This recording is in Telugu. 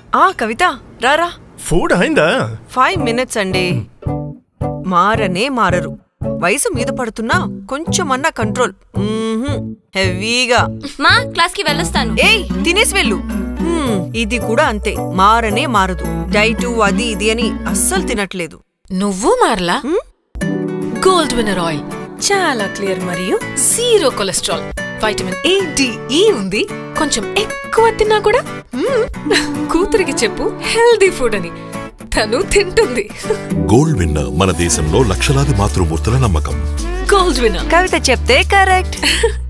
ఆ కవిత రారా ఫుడ్ అయిందా ఫైవ్ మినిట్స్ అండి మారనే మారరు వయసు మీద పడుతున్నా కొంచెమన్నా కంట్రోల్ మ్మ్హ్మ్. హెవీగా మా క్లాస్ కి వెళ్ళొస్తాను ఏయ్ తినేసి వెళ్ళు హ్మ్, ఇది కూడా అంతే మారనే మారదు డైటు అది ఇది అని అస్సలు తినట్లేదు నువ్వు మారలా గోల్డ్ విన్నర్ ఆయిల్ చాలా క్లియర్ మరియు zero cholesterol vitamin A D E ఉంది కొంచెం ఎక్కువ తిన్నా కూడా మ్మ్, కూతురికి చెప్పు హెల్దీ ఫుడ్ అని తను తింటుంది గోల్డ్ విన్నర్ మన దేశంలో లక్షలాది మాతృమూర్తుల నమ్మకం గోల్డ్ విన్నర్ కవిత చెప్తే కరెక్ట్